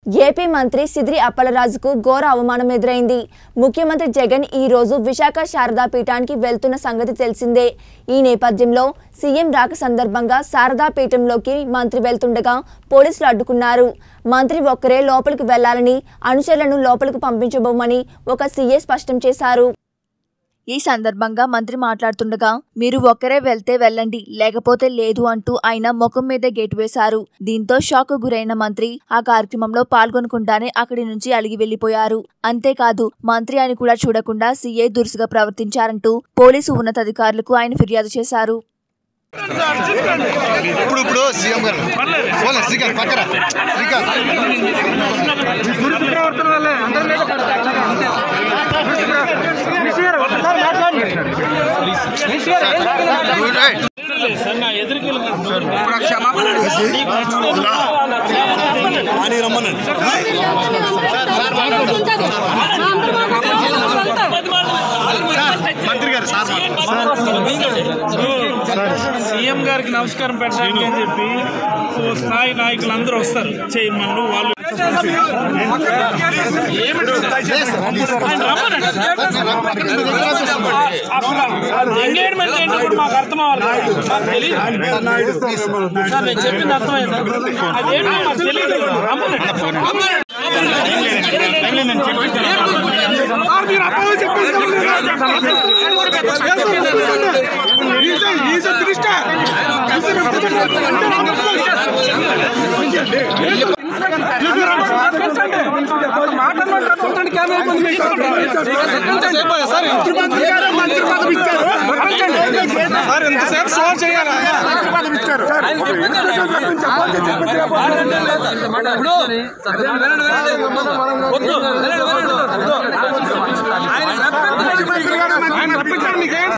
AP మంత్రి సిద్రి అప్పలరాజుకు ఘోర అవమానం ఎదురైంది ముఖ్యమంత్రి జగన్ ఈ రోజు విశాఖ శారదా పీఠానికి వెళ్తున్న సంగతి తెలిసిందే ఈ నేపథ్యంలో సీఎం రాక సందర్భంగా శారదా పీఠంలోకి మంత్రి వెళ్తుండగా పోలీసులు అడ్డుకున్నారు మంత్రి ఒక్కరే లోపలికి వెళ్లాలని అనుచరులను లోపలికి పంపించబోమని ఒక సీఏ స్పష్టం చేశారు ఈ సందర్భంగా మంత్రి మాట్లాడుతుండగా మీరు ఒక్కరే వెళ్తే వెళ్ళండి లేకపోతే లేదు అంటూ ఆయన ముఖం మీద గేటు వేశారు దీంతో షాక్ గురైన మంత్రి ఆ కార్యక్రమంలో పాల్గొనకుండానే అక్కడి నుంచి అలిగి వెళ్లిపోయారు అంతేకాదు మంత్రి అని కూడా చూడకుండా సీఐ దురుసుగా ప్రవర్తించారంటూ పోలీసు ఉన్నతాధికారులకు ఆయన ఫిర్యాదు చేశారు ఇప్పుడు ఇప్పుడు సీఎం గారు పోలే శ్రీకాంత్ పక్కన శ్రీకాంత్ ప్రవర్తన వల్లే అందరి మీద మినిస్టర్ ఒకసారి మాట్లాడండి మినిస్టర్ ఏం జరిగింది? సార్ నా ఎదురుకి అని రమ్మనండి మంత్రి గారు సార్ సీఎం గారికి నమస్కారం పెట్టడానికి అని చెప్పి ఓ స్థాయి నాయకులు అందరూ వస్తారు చేయమన్ను వాళ్ళు ఆయన రమ్మనండి అసలు ఎంగేజ్మెంట్ ఏంటో కూడా మాకు అర్థం అవ్వాలి మాకు తెలియదు సార్ నేను చెప్పింది అర్థమైందా అదేంటో మాకు తెలియదు రమ్మనండి సార్ ఎంతసేపు షో చేయాలి ఆయన రప్పించండి